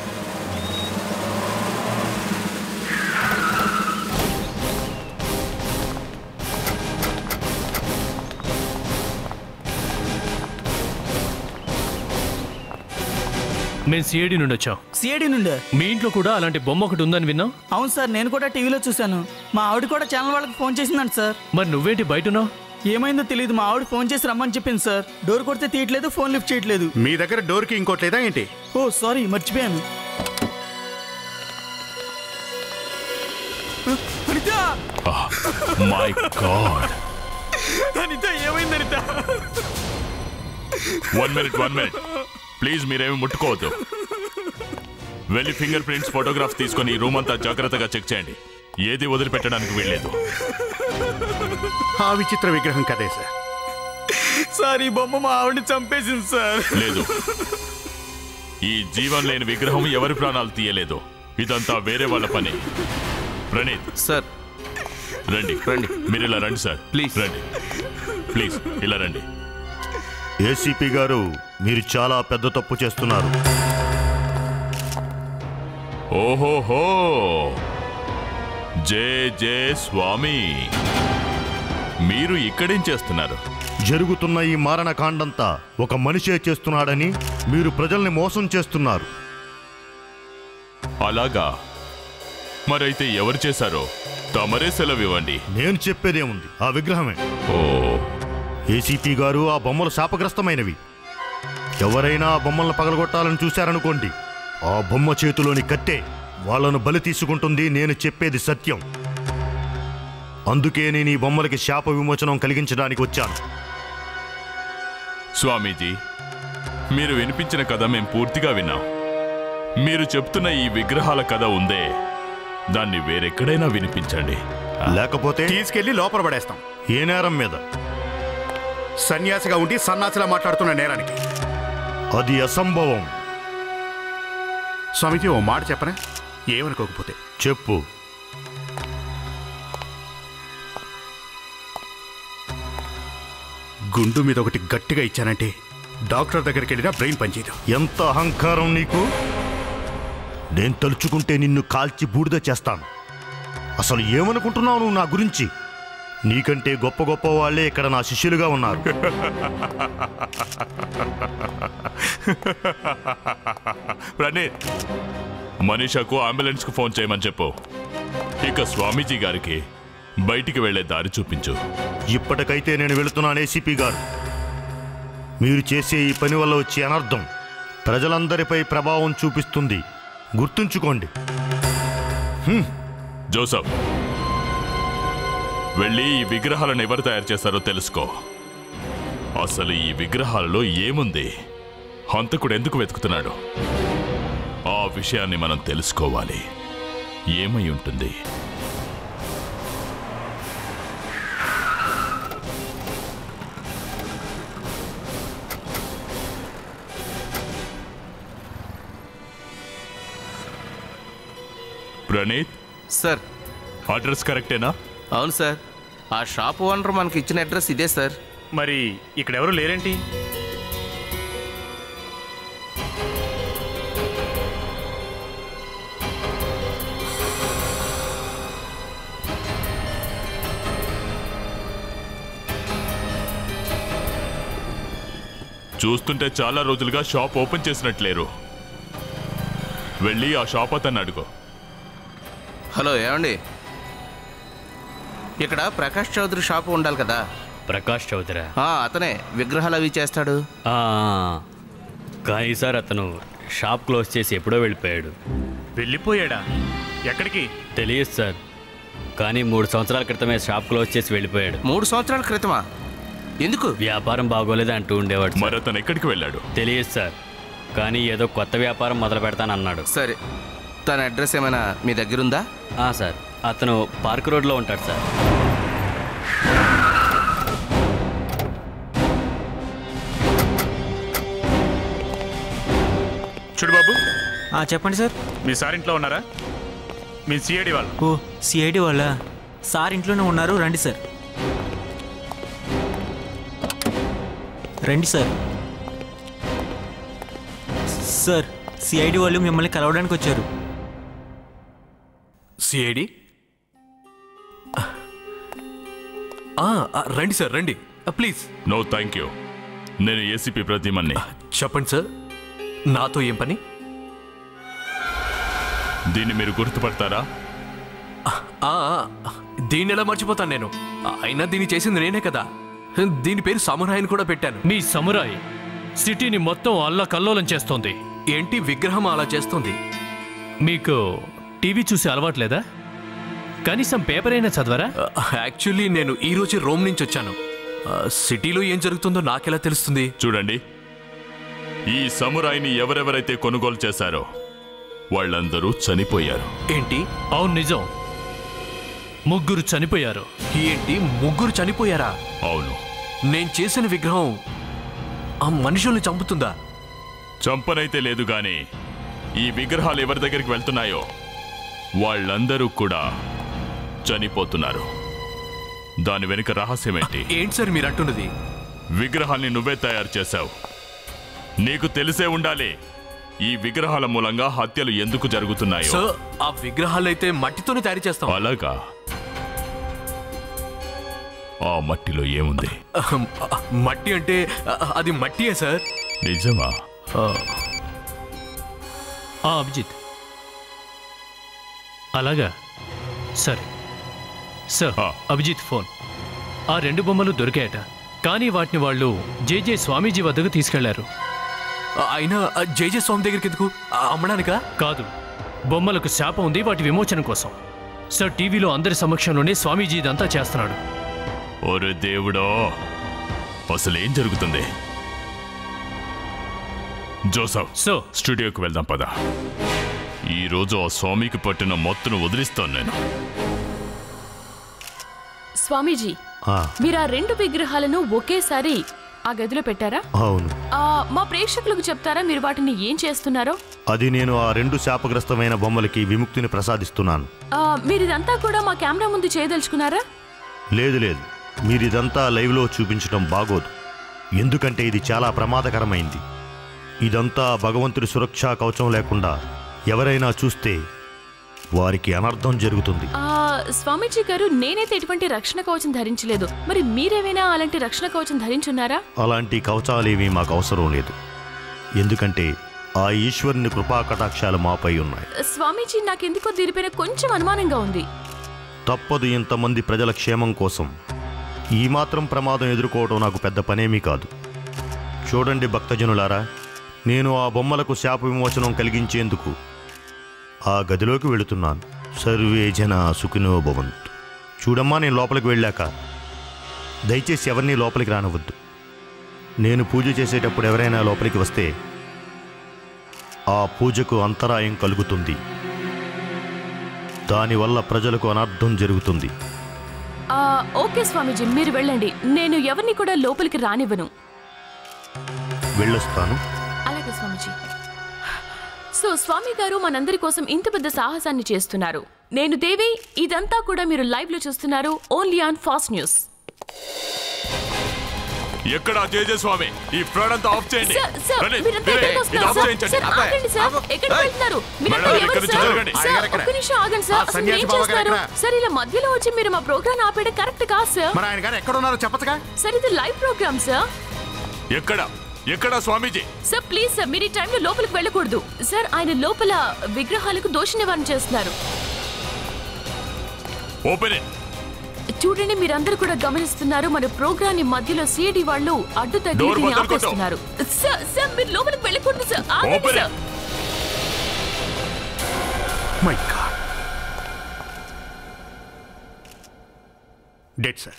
Speaker 7: మేము సిఐడి నుండి వచ్చాం
Speaker 17: సిఐడి నుండి
Speaker 7: మీ ఇంట్లో కూడా అలాంటి బొమ్మ ఒకటి ఉందని విన్నాం
Speaker 17: అవును సార్ నేను కూడా టీవీలో చూశాను మా ఆవిడ కూడా ఛానల్ వాళ్ళకి ఫోన్ చేసిందంట సార్
Speaker 7: మరి నువ్వేంటి బయట ఉన్నావు
Speaker 17: ఏమైందో తెలియదు మా ఆవిడ ఫోన్ చేసి రమ్మని చెప్పింది సార్ డోర్ కొడితే తీయట్లేదు ఫోన్ లిఫ్ట్ చేయట్లేదు
Speaker 6: మీ దగ్గర డోర్కి ఇంకోటి లేదా ఏంటి
Speaker 17: ఓ సారీ మర్చిపోయాను అనిత
Speaker 12: మై గాడ్
Speaker 17: అనిత ఏమైంది Anitha
Speaker 12: one minute one minute please మీరేమి ముట్టుకోవద్దు వెళ్ళి ఫింగర్ ప్రింట్స్ ఫోటోగ్రాఫ్స్ తీసుకొని ఈ రూమ్ అంతా జాగ్రత్తగా చెక్ చేయండి ఏది వదిలిపెట్టడానికి వీల్లేదు
Speaker 6: ఆ విచిత్ర విగ్రహం కదే సార్
Speaker 17: సార్ ఈ బొమ్మ మా ఆవిడని చంపేసింది సార్
Speaker 12: లేదు ఈ జీవం లేని విగ్రహం ఎవరి ప్రాణాలు తీయలేదు ఇదంతా వేరే వాళ్ళ పని ప్రణీత్
Speaker 10: సార్
Speaker 12: రండి రండి మీరు ఇలా రండి సార్ ప్లీజ్ రండి ప్లీజ్ ఇలా రండి
Speaker 18: ఏసీపీ గారు మీరు చాలా పెద్ద తప్పు చేస్తున్నారు
Speaker 12: ఓహోహో జే జే స్వామి మీరు ఇక్కడేం చేస్తున్నారు
Speaker 18: జరుగుతున్న ఈ మారణకాండంతా ఒక మనిషే చేస్తున్నాడని మీరు ప్రజల్ని మోసం చేస్తున్నారు
Speaker 12: అలాగా మరైతే ఎవరు చేశారో తమరే సెలవివ్వండి
Speaker 18: నేను చెప్పేదేముంది ఆ విగ్రహమే
Speaker 12: ఓ
Speaker 18: ఏసీపీ గారు ఆ బొమ్మలు శాపగ్రస్తమైనవి ఎవరైనా ఆ బొమ్మలను పగలగొట్టాలని చూశారనుకోండి ఆ బొమ్మ చేతిలోని కట్టే వాళ్ళను బలి తీసుకుంటుంది నేను చెప్పేది సత్యం అందుకే నేను ఈ బొమ్మలకి శాప విమోచనం కలిగించడానికి వచ్చాను
Speaker 12: స్వామీజీ మీరు వినిపించిన కథ మేం పూర్తిగా విన్నాం మీరు చెప్తున్న ఈ విగ్రహాల కథ ఉందే దాన్ని వేరెక్కడైనా వినిపించండి
Speaker 18: లేకపోతే
Speaker 6: తీసుకెళ్లి లోపల పడేస్తాం
Speaker 18: ఏ నేరం మీద
Speaker 6: సన్యాసిగా ఉండి సన్నాసిలా మాట్లాడుతున్న నేరానికి
Speaker 18: అది అసంభవం
Speaker 6: స్వామిజీ ఓ మాట చెప్పనా ఏమనుకోకపోతే
Speaker 18: చెప్పు
Speaker 6: గుండు మీద ఒకటి గట్టిగా ఇచ్చానంటే డాక్టర్ దగ్గరికి వెళ్ళినా బ్రెయిన్ పనిచేయదు
Speaker 18: ఎంత అహంకారం నీకు నేను తలుచుకుంటే నిన్ను కాల్చి బూడిద చేస్తాను అసలు ఏమనుకుంటున్నావు నువ్వు నా గురించి నీకంటే గొప్ప గొప్ప వాళ్ళే ఇక్కడ నా శిష్యులుగా ఉన్నారు
Speaker 12: ప్రణీత్ మనీషాకు అంబులెన్స్కు ఫోన్ చేయమని చెప్పు ఇక స్వామీజీ గారికి బయటికి వెళ్లే దారి చూపించు
Speaker 18: ఇప్పటికైతే నేను వెళుతున్నాను ఏసీపీ గారు మీరు చేసే ఈ పని వల్ల వచ్చే అనర్థం ప్రజలందరిపై ప్రభావం చూపిస్తుంది గుర్తుంచుకోండి
Speaker 12: జోసఫ్ వెళ్ళి ఈ విగ్రహాలను ఎవరు తయారు చేస్తారో తెలుసుకో అసలు ఈ విగ్రహాలలో ఏముంది హంతకుడు ఎందుకు వెతుకుతున్నాడు ఆ విషయాన్ని మనం తెలుసుకోవాలి ఏమై ఉంటుంది ప్రణీత్
Speaker 10: సార్
Speaker 12: అడ్రస్ కరెక్టేనా
Speaker 10: అవును సార్ ఆ షాప్ ఓనర్ మనకి ఇచ్చిన అడ్రస్ ఇదే సార్
Speaker 11: మరి ఇక్కడ ఎవరు లేరేంటి
Speaker 12: చూస్తుంటే చాలా రోజులుగా షాప్ ఓపెన్ చేసినట్లేరు వెళ్ళి ఆ షాప్ అతన్ని అడుగు
Speaker 10: హలో ఏమండి ఇక్కడ ప్రకాష్ చౌదరి షాప్ ఉండాలి కదా
Speaker 14: ప్రకాష్ చౌదరా
Speaker 10: ఆ, అతనే విగ్రహాలు అవి చేస్తాడు
Speaker 14: ఆ, కానీ సార్ అతను షాప్ క్లోజ్ చేసి ఎప్పుడో వెళ్ళిపోయాడు
Speaker 11: వెళ్ళిపోయాడా ఎక్కడికి
Speaker 14: తెలియదు సార్ కానీ మూడు సంవత్సరాల క్రితమే షాప్ క్లోజ్ చేసి వెళ్ళిపోయాడు
Speaker 10: మూడు సంవత్సరాల క్రితమా ఎందుకు
Speaker 14: వ్యాపారం బాగోలేదు అంటూ ఉండేవాడు
Speaker 12: మరి అతను ఎక్కడికి వెళ్ళాడు
Speaker 14: తెలియదు సార్ కానీ ఏదో కొత్త వ్యాపారం మొదలు పెడతానన్నాడు
Speaker 10: సరే తన అడ్రస్ ఏమైనా మీ దగ్గర ఉందా
Speaker 14: ఆ, సార్ అతను పార్క్ రోడ్లో ఉంటాడు సార్
Speaker 11: చూడు బాబు
Speaker 19: చెప్పండి సార్
Speaker 11: మీ సార్ ఇంట్లో ఉన్నారా మీ సిఐడి వాళ్ళు
Speaker 19: ఓ సిఐడి వాళ్ళ సార్ ఇంట్లోనే ఉన్నారు రండి సార్ రండి సార్ సార్ సిఐడి వాళ్ళు మిమ్మల్ని కలవడానికి వచ్చారు
Speaker 9: సిఐడి రండి సార్ రండి ప్లీజ్
Speaker 12: నో థ్యాంక్ యూ నేను ఏసీపీ ప్రతిమన్ని
Speaker 9: చెప్పండి సార్ నాతో ఏం పని
Speaker 12: దీన్ని మీరు గుర్తుపడతారా
Speaker 9: ఆ, ఆ, దీన్ని ఎలా మర్చిపోతాను నేను అయినా దీన్ని చేసింది నేనే కదా దీని పేరు సమురాయిని కూడా పెట్టాను
Speaker 7: మీ సమురాయి సిటీని మొత్తం అల్లా కల్లోలం చేస్తోంది
Speaker 9: ఏంటి విగ్రహం అలా చేస్తుంది
Speaker 7: మీకు టీవీ చూసే అలవాట్లేదా కనీసం పేపర్ అయినా చదవరా
Speaker 9: యాక్చువల్లీ నేను ఈ రోజు రోమ్ నుంచి వచ్చాను ఆ, సిటీలో ఏం జరుగుతుందో నాకెలా తెలుస్తుంది
Speaker 12: చూడండి ఈ సమురాయిని ఎవరెవరైతే కొనుగోలు చేశారో వాళ్ళందరూ చనిపోయారు
Speaker 9: ఏంటి
Speaker 7: అవును నిజం ముగ్గురు చనిపోయారు
Speaker 9: ఏంటి ముగ్గురు చనిపోయారా
Speaker 12: అవును
Speaker 9: నేను చేసిన విగ్రహం ఆ మనుషుల్ని చంపుతుందా
Speaker 12: చంపనైతే లేదు గాని ఈ విగ్రహాలు ఎవరి దగ్గరికి వెళ్తున్నాయో వాళ్ళందరూ కూడా చనిపోతున్నారు దాని వెనుక రహస్యమేంటి
Speaker 9: ఏంటి సార్ మీరు అంటున్నది
Speaker 12: విగ్రహాల్ని నువ్వే తయారు చేశావు నీకు తెలిసే ఉండాలి ఈ విగ్రహాల మూలంగా హత్యలు ఎందుకు జరుగుతున్నాయో
Speaker 9: సార్ ఆ విగ్రహాలు అయితే మట్టితోనే తయారు చేస్తాం
Speaker 12: అలాగా ఆ మట్టిలో ఏముంది
Speaker 9: అహం, ఆ, మట్టి అంటే ఆ, అది మట్టియే సార్
Speaker 12: నిజమా
Speaker 7: ఆ అభిజిత్ అలాగా సరే సార్ అభిజిత్ ఫోన్ ఆ రెండు బొమ్మలు దొరికాయట కానీ వాటిని వాళ్ళు జేజే స్వామీజీ వద్దకు తీసుకెళ్లారు
Speaker 9: అయినా జేజే స్వామి దగ్గరికి ఎందుకు ఆ, అమ్మడానికా
Speaker 7: కాదు బొమ్మలకు శాపం ఉంది వాటి విమోచన కోసం సార్ టీవీలో అందరి సమక్షంలోనే స్వామీజీ ఇదంతా చేస్తున్నాడు
Speaker 12: ఒరే దేవుడో అసలేం జరుగుతుంది జోసఫ్
Speaker 7: సో
Speaker 12: స్టూడియోకి వెళ్దాం పద ఈ రోజు ఆ స్వామికి పట్టిన మొత్తును వదిలిస్తాను నేను
Speaker 15: స్వామీజీ
Speaker 18: ఆ,
Speaker 15: మీరు ఆ రెండు విగ్రహాలను ఒకేసారి ఆ గదిలో పెట్టారా
Speaker 18: అవును
Speaker 15: ఆ, మా ప్రేక్షకులకు చెప్తారా మీరు వాటిని ఏం చేస్తున్నారో
Speaker 18: అది నేను ఆ రెండు శాపగ్రస్తమైన బొమ్మలకి విముక్తిని ప్రసాదిస్తున్నాను
Speaker 15: ఆ, మీరు ఇదంతా కూడా మా కెమెరా ముందు చేయదలుచుకున్నారా
Speaker 18: లేదు లేదు మీరిదంతా లైవ్లో చూపించడం బాగోదు ఎందుకంటే ఇది చాలా ప్రమాదకరమైంది ఇదంతా భగవంతుడి సురక్షా కవచం లేకుండా ఎవరైనా చూస్తే వారికి అనర్థం జరుగుతుంది
Speaker 15: ఆ, స్వామీజీ గారు నేనైతే ఎటువంటి రక్షణ కవచం ధరించలేదు మరి మీరేమైనా అలాంటి రక్షణ కవచం ధరించున్నారా
Speaker 18: అలాంటి కవచాలేవి మాకు అవసరం లేదు ఎందుకంటే ఆ ఈశ్వరుని కృపా కటాక్షాలు మాపై ఉన్నాయి
Speaker 15: స్వామీజీ నాకెందుకో దీనిపైన కొంచెం అనుమానంగా ఉంది
Speaker 18: తప్పదు ఇంతమంది ప్రజల క్షేమం కోసం ఈ మాత్రం ప్రమాదం ఎదుర్కోవడం నాకు పెద్ద పనేమీ కాదు చూడండి భక్తజనులారా నేను ఆ బొమ్మలకు శాప విమోచనం కలిగించేందుకు ఆ గదిలోకి వెళుతున్నాను సర్వే జన సుఖినో భవంతు చూడమ్మా నేను లోపలికి వెళ్ళాక దయచేసి ఎవరిని లోపలికి రానవద్దు నేను పూజ చేసేటప్పుడు ఎవరైనా లోపలికి వస్తే ఆ పూజకు అంతరాయం కలుగుతుంది దానివల్ల ప్రజలకు అనర్థం జరుగుతుంది
Speaker 15: ఆ, ఓకే స్వామీజీ మీరు వెళ్ళండి నేను ఎవరిని కూడా లోపలికి రానివ్వను
Speaker 18: వెళ్ళొస్తాను
Speaker 15: అలాగే స్వామీజీ సో స్వామి గారు మనందరి కోసం ఇంత పెద్ద సాహసాన్ని చేస్తున్నారు నేను దేవి ఇదంతా కూడా మీరు లైవ్ లో చూస్తున్నారు ఓన్లీ ఆన్ ఫాస్ట్ న్యూస్
Speaker 12: ఎక్కడ జేజే స్వామి ఈ ఫ్రాడ్ అంతా ఆఫ్ చేయండి
Speaker 15: సార్, సార్,
Speaker 12: రండి,
Speaker 15: మీరంతా
Speaker 12: మీరే,
Speaker 15: ఎక్కడికి
Speaker 12: ఇది
Speaker 15: వస్తున్నారు,
Speaker 12: ఆఫ్
Speaker 15: సార్?
Speaker 12: చేయించండి.
Speaker 15: సార్, ఆగండి, సార్. ఎక్కడికి వెళ్తున్నారు? మీరంతా
Speaker 12: మేడం,
Speaker 15: ఎవరు,
Speaker 12: ఇక్కడి నుంచి
Speaker 15: సార్?
Speaker 12: జరగండి.
Speaker 15: సార్, ఒక్క నిమిషం ఆగండి, సార్.
Speaker 6: ఆ
Speaker 15: అసలు
Speaker 6: సన్యాసి
Speaker 15: ఏం
Speaker 6: బాబా గారు
Speaker 15: చేస్తున్నారు?
Speaker 6: ఎక్కడ?
Speaker 15: సార్ ఇలా మధ్యలో వచ్చి మీరు మా ప్రోగ్రామ్ ఆపేయడం కరెక్ట్ కాదు సార్
Speaker 6: మరి ఆయన గారు ఎక్కడ ఉన్నారో చెప్పచ్చుగా
Speaker 15: సార్ ఇది లైవ్ ప్రోగ్రామ్ సార్
Speaker 12: ఎక్కడ ఎక్కడ స్వామీజీ
Speaker 15: సార్ ప్లీజ్ సార్ మీరు ఈ టైంలో లోపలికి వెళ్ళకూడదు సార్ ఆయన లోపల విగ్రహాలకు దోష నివారణ చేస్తున్నారు
Speaker 12: ఓపెన్ ఇట్
Speaker 15: చూడండి మీరందరూ కూడా గమనిస్తున్నారు మన ప్రోగ్రామ్ ని మధ్యలో సిఐడి వాళ్ళు అడ్డు తగిలి
Speaker 12: డోర్
Speaker 15: దీన్ని
Speaker 12: బద్దలు కొట్టు.
Speaker 15: ఆపేస్తున్నారు సార్ సార్ మీరు లోపలికి వెళ్ళకూడదు సార్ ఆగండి
Speaker 12: open
Speaker 15: sir
Speaker 6: my God dead sir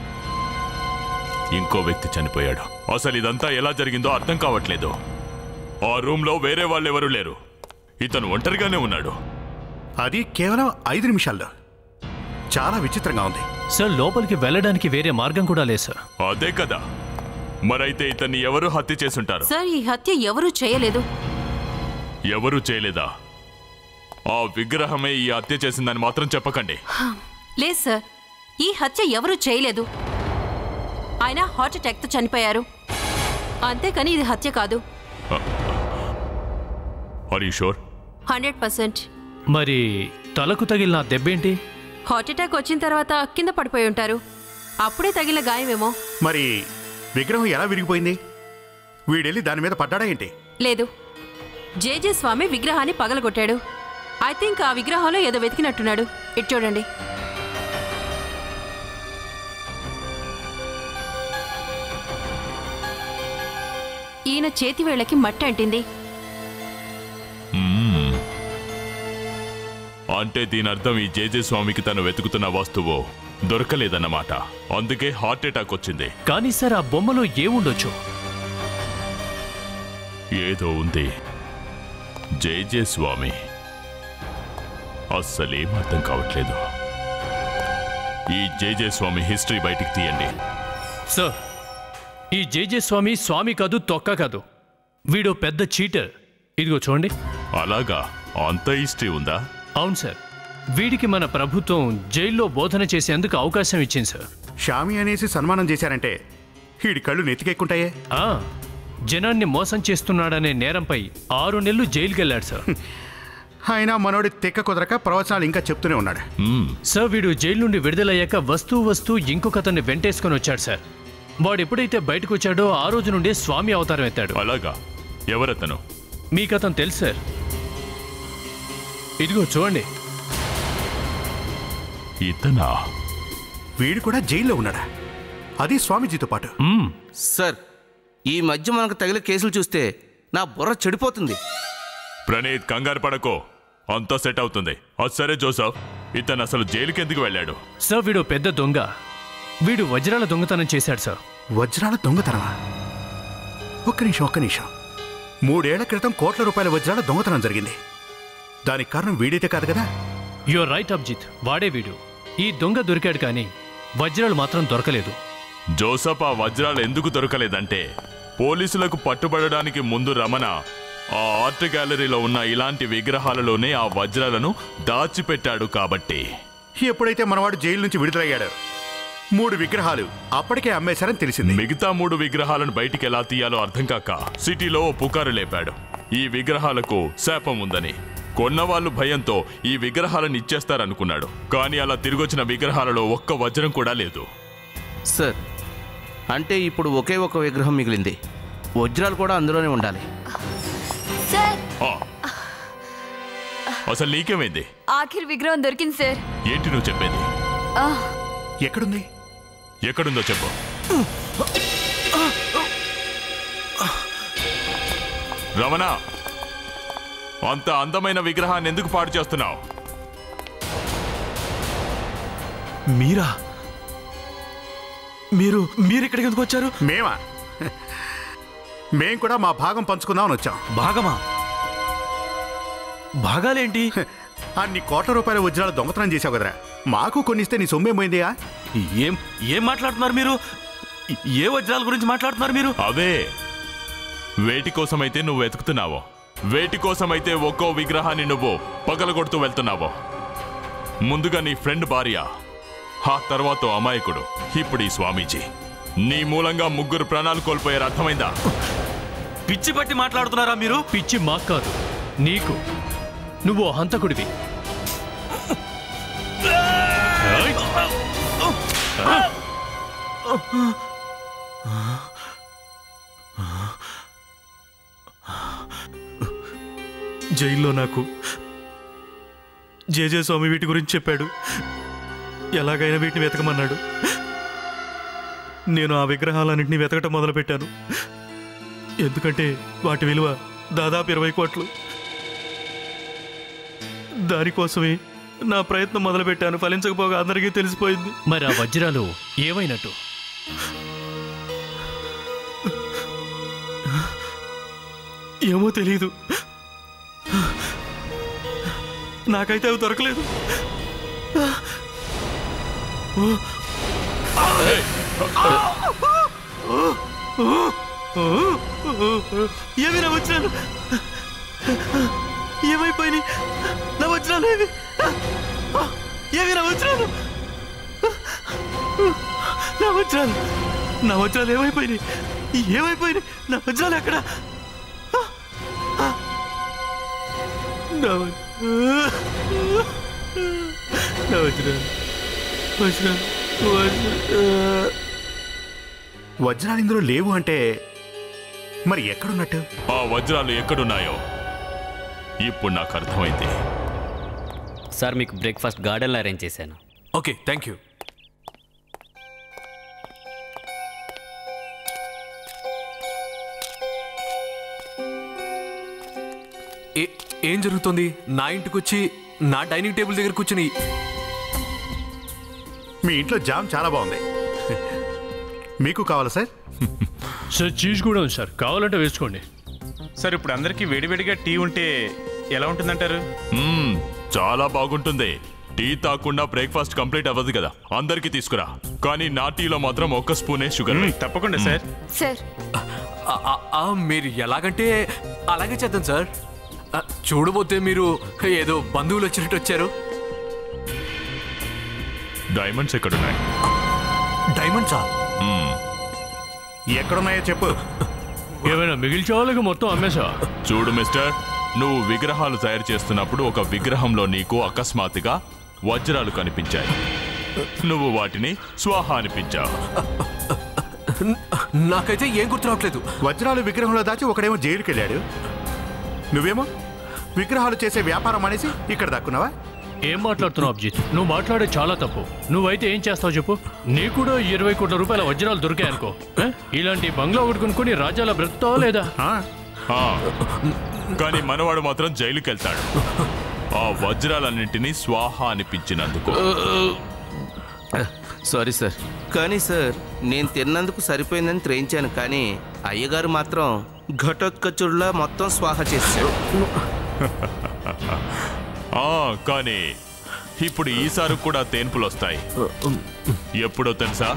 Speaker 12: ఇంకో వ్యక్తి చనిపోయాడు అసలు ఇదంతా ఎలా జరిగిందో అర్థం కావట్లేదు ఆ రూమ్ లో వేరే వాళ్ళు ఎవరు లేరు ఇతను ఒంటరిగానే ఉన్నాడు
Speaker 6: అది కేవలం ఐదు నిమిషాల్లో చాలా విచిత్రంగా ఉంది
Speaker 7: సార్ లోపలికి వెళ్ళడానికి వేరే మార్గం కూడా లేదు సార్
Speaker 12: అదే కదా మరైతే ఇతన్ని ఎవరు హత్య చేసుంటారు
Speaker 1: సార్ ఈ హత్య ఎవరూ చేయలేదు
Speaker 12: ఎవరు చేయలేదా ఆ విగ్రహమే ఈ హత్య చేసిందని మాత్రం చెప్పకండి
Speaker 1: లేదు సార్ ఈ హత్య ఎవరూ చేయలేదు ఆయన హార్ట్ అటాక్తో చనిపోయారు అంతేకాని ఇది హత్య కాదు
Speaker 12: are you sure
Speaker 1: hundred percent
Speaker 7: మరి తలకు తగిలిన ఆ దెబ్బేంటి
Speaker 1: హార్ట్ అటాక్ వచ్చిన తర్వాత కింద పడిపోయి ఉంటారు అప్పుడే తగిలిన గాయమేమో
Speaker 6: మరి విగ్రహం ఎలా విరిగిపోయింది వీడెళ్ళి దాని మీద పడ్డాడా ఏంటి
Speaker 1: లేదు జేజే స్వామి విగ్రహాన్ని పగలగొట్టాడు ఐ థింక్ ఆ విగ్రహంలో ఏదో వెతికినట్టున్నాడు ఇటు చూడండి ఈయన చేతివేళ్లకి మట్టి అంటింది
Speaker 12: మ్మ్. అంటే దీని అర్థం ఈ జేజే స్వామికి తను వెతుకుతున్న వస్తువు దొరకలేదన్నమాట అందుకే హార్ట్ అటాక్ వచ్చింది
Speaker 7: కానీ సార్ ఆ బొమ్మలో ఏముండొచ్చు
Speaker 12: ఏదో ఉంది జేజే స్వామి అస్సలేం అర్థం కావట్లేదు ఈ జేజే స్వామి హిస్టరీ బయటికి తీయండి
Speaker 7: సార్ ఈ జేజే స్వామి స్వామి కాదు తొక్క కాదు వీడో పెద్ద చీటర్ ఇదిగో చూడండి
Speaker 12: అలాగా అంత హిస్టరీ ఉందా
Speaker 7: అవును సార్ వీడికి మన ప్రభుత్వం జైల్లో బోధన చేసేందుకు అవకాశం ఇచ్చింది సార్
Speaker 6: షామి అనేసి సన్మానం చేశారంటే వీడి కళ్ళు నెత్తికెక్కుంటాయే
Speaker 7: ఆ, జనాన్ని మోసం చేస్తున్నాడనే నేరంపై ఆరు నెలలు జైలుకెళ్లాడు సార్
Speaker 6: ఆయన మనోడి తెక్క కుదరక ప్రవచనాలు ఇంకా చెప్తూనే ఉన్నాడు
Speaker 7: సార్ వీడు జైలు నుండి విడుదలయ్యాక వస్తూ వస్తూ ఇంకొక అతన్ని వెంటేసుకొని వచ్చాడు సార్ వాడు ఎప్పుడైతే బయటకు వచ్చాడో ఆ రోజు నుండే స్వామి అవతారం ఎత్తాడు
Speaker 12: అలాగా ఎవరతను
Speaker 7: మీకు అతను తెలుసు సార్ ఇదిగో చూడండి
Speaker 12: ఇతనా
Speaker 6: వీడు కూడా జైల్లో ఉన్నాడా అది స్వామీజీతో పాటు
Speaker 10: సార్ ఈ మధ్య మనకు తగిలే కేసులు చూస్తే నా బుర్ర చెడిపోతుంది
Speaker 12: ప్రణీత్ కంగారు పడకో అంతా సెట్ అవుతుంది అది సరే జోసఫ్ ఇతను అసలు జైలుకి ఎందుకు వెళ్ళాడు
Speaker 7: సార్ వీడు పెద్ద దొంగ వీడు వజ్రాల దొంగతనం చేశాడు సార్
Speaker 6: వజ్రాల దొంగతనమా ఒక్క నిమిషం ఒక్క నిమిషం మూడేళ్ల క్రితం కోట్ల రూపాయల వజ్రాల దొంగతనం జరిగింది దానికి కారణం వీడైతే కాదు కదా
Speaker 7: యువర్ రైట్ అబ్జిత్ వాడే వీడు ఈ దొంగ దొరికాడు కానీ వజ్రాలు మాత్రం దొరకలేదు
Speaker 12: జోసఫ్ ఆ వజ్రాలు ఎందుకు దొరకలేదంటే పోలీసులకు పట్టుబడడానికి ముందు రమణ ఆ ఆర్ట్ గ్యాలరీలో ఉన్న ఇలాంటి విగ్రహాలలోనే ఆ వజ్రాలను దాచిపెట్టాడు కాబట్టి
Speaker 6: ఎప్పుడైతే మనవాడు జైలు నుంచి విడుదలయ్యాడో మూడు విగ్రహాలు అప్పటికే అమ్మేశారని తెలిసింది
Speaker 12: మిగతా మూడు విగ్రహాలను బయటికి ఎలా తీయాలో అర్థం కాక సిటీలో ఓ పుకారు లేపాడు ఈ విగ్రహాలకు శాపం ఉందని కొన్నవాళ్ళు భయంతో ఈ విగ్రహాలను ఇచ్చేస్తారనుకున్నాడు కానీ అలా తిరిగొచ్చిన విగ్రహాలలో ఒక్క వజ్రం కూడా లేదు
Speaker 10: సార్ అంటే ఇప్పుడు ఒకే ఒక విగ్రహం మిగిలింది వజ్రాలు కూడా అందులోనే ఉండాలి
Speaker 5: సార్
Speaker 12: ఆ. అసలు నీకేమైంది
Speaker 5: ఆఖరి విగ్రహం దొరికింది సార్
Speaker 12: ఏంటి నువ్వు చెప్పేది
Speaker 5: ఆ,
Speaker 6: ఎక్కడుంది
Speaker 12: ఎక్కడుందో చెప్పు రమణ అంత అందమైన విగ్రహాన్ని ఎందుకు పాడు చేస్తున్నావు
Speaker 8: మీరా మీరు మీరు ఇక్కడికి ఎందుకు వచ్చారు
Speaker 6: మేమా మేం కూడా మా భాగం పంచుకుందామని వచ్చాం
Speaker 8: భాగమా భాగాలేంటి
Speaker 6: అన్ని కోట్ల రూపాయల వజ్రాలు దొంగతనం చేసావు కదరా మాకు కొన్ని ఇస్తే నీ సొమ్మేం పోయిందియా
Speaker 8: ఏం ఏం మాట్లాడుతున్నారు మీరు ఏ వజ్రాల గురించి మాట్లాడుతున్నారు మీరు
Speaker 12: అవే వేటి కోసమైతే నువ్వు వెతుకుతున్నావో వేటి కోసమైతే ఒక్కో విగ్రహాన్ని నువ్వు పగలగొడుతూ వెళ్తున్నావో ముందుగా నీ ఫ్రెండ్ భార్య ఆ తర్వాత ఓ అమాయకుడు ఇప్పుడు ఈ స్వామీజీ నీ మూలంగా ముగ్గురు ప్రాణాలు కోల్పోయారు అర్థమైందా
Speaker 8: పిచ్చి పట్టి మాట్లాడుతున్నారా మీరు
Speaker 7: పిచ్చి మాకు కాదు నీకు నువ్వు హంతకుడివి
Speaker 8: జైల్లో నాకు జేజే స్వామి వీటి గురించి చెప్పాడు ఎలాగైనా వీటిని వెతకమన్నాడు నేను ఆ విగ్రహాలన్నింటినీ వెతకటం మొదలుపెట్టాను ఎందుకంటే వాటి విలువ దాదాపు ఇరవై కోట్లు దానికోసమే నా ప్రయత్నం మొదలుపెట్టాను ఫలించకపోగా అందరికీ తెలిసిపోయింది
Speaker 7: మరి ఆ వజ్రాలు ఏమైనట్టు
Speaker 8: ఏమో తెలియదు నాకైతే అవి దొరకలేదు ఏమి నా వజ్రాలు ఏమైపోయినాయి నా వజ్రాలు ఏవి ఏవి నా వజ్రాలు నా వజ్రాలు నా వజ్రాలు ఏమైపోయినాయి ఏమైపోయినాయి నా వజ్రాలు ఎక్కడ నా వజ్- నా వజ్రాలు వజ్రాలు వజ్రాలు
Speaker 6: వజ్రాలు ఇందులో లేవు అంటే మరి ఎక్కడున్నట్టు
Speaker 12: ఆ వజ్రాలు ఎక్కడున్నాయో ఇప్పుడు నాకు అర్థమైంది
Speaker 4: సార్ మీకు బ్రేక్ఫాస్ట్ గార్డెన్లో అరేంజ్ చేశాను
Speaker 9: ఓకే థ్యాంక్ యూ ఏ- ఏం జరుగుతుంది నా ఇంటికి వచ్చి నా డైనింగ్ టేబుల్ దగ్గర కూర్చుని
Speaker 6: మీ ఇంట్లో జామ్ చాలా బాగుంది మీకు కావాలా సార్
Speaker 7: సార్ చీజ్ కూడా ఉంది సార్ కావాలంటే వేసుకోండి
Speaker 11: సార్ ఇప్పుడు అందరికీ వేడివేడిగా టీ ఉంటే ఎలా ఉంటుందంటారు
Speaker 12: మ్మ్, చాలా బాగుంటుంది టీ తాకుండా బ్రేక్ఫాస్ట్ కంప్లీట్ అవ్వదు కదా అందరికీ తీసుకురా కానీ నా టీలో మాత్రం ఒక్క స్పూనే షుగర్
Speaker 11: తప్పకుండా సార్
Speaker 5: సార్
Speaker 9: ఆ- ఆ- ఆ, మీరు ఎలాగంటే అలాగే చేద్దాం సార్ ఆ, చూడబోతే మీరు ఏదో బంధువులు వచ్చినట్టు వచ్చారు
Speaker 12: డైమండ్స్ ఎక్కడున్నాయి
Speaker 9: డైమండ్సా
Speaker 12: మ్మ్.
Speaker 6: ఎక్కడున్నాయో చెప్పు
Speaker 7: ఏమైనా మిగిల్చావా లేక మొత్తం అమ్మేసా
Speaker 12: చూడు మిస్టర్ నువ్వు విగ్రహాలు తయారు చేస్తున్నప్పుడు ఒక విగ్రహంలో నీకు అకస్మాత్తుగా వజ్రాలు కనిపించాయి నువ్వు వాటిని స్వాహ అనిపించావు
Speaker 9: నాకైతే ఏం గుర్తు రావట్లేదు
Speaker 6: వజ్రాలు విగ్రహంలో దాచి ఒకడేమో జైలుకి వెళ్ళాడు నువ్వేమో విగ్రహాలు చేసే వ్యాపారం అనేసి ఇక్కడ దక్కున్నావా
Speaker 7: ఏం మాట్లాడుతున్నావు అభిజిత్ నువ్వు మాట్లాడే చాలా తప్పు నువ్వైతే ఏం చేస్తావు చెప్పు నీకు కూడా ఇరవై కోట్ల రూపాయల వజ్రాలు దొరికాయి అనుకో ఏ? ఇలాంటి బంగ్లా ఒకటి కొనుక్కొని రాజ్యాల బ్రతుకుతావా లేదా
Speaker 12: ఆ, కానీ మనవాడు మాత్రం జైలుకి వెళ్తాడు ఆ వజ్రాలన్నింటినీ స్వాహ అనిపించినందుకు
Speaker 10: సారీ సార్ కానీ సార్ నేను తిన్నందుకు సరిపోయిందని త్రేయించాను కానీ అయ్యగారు మాత్రం ఘటోత్కచుడులా మొత్తం స్వాహ చేశారు
Speaker 12: ఆ, కానీ ఇప్పుడు ఈసారి కూడా తేన్పులు వస్తాయి ఎప్పుడో తెలుసా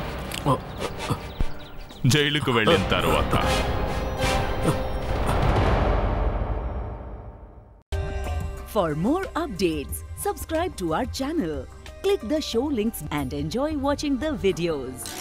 Speaker 12: జైలుకు వెళ్ళిన తర్వాత
Speaker 20: For more updates, subscribe to our channel, Click the show links and enjoy watching the videos.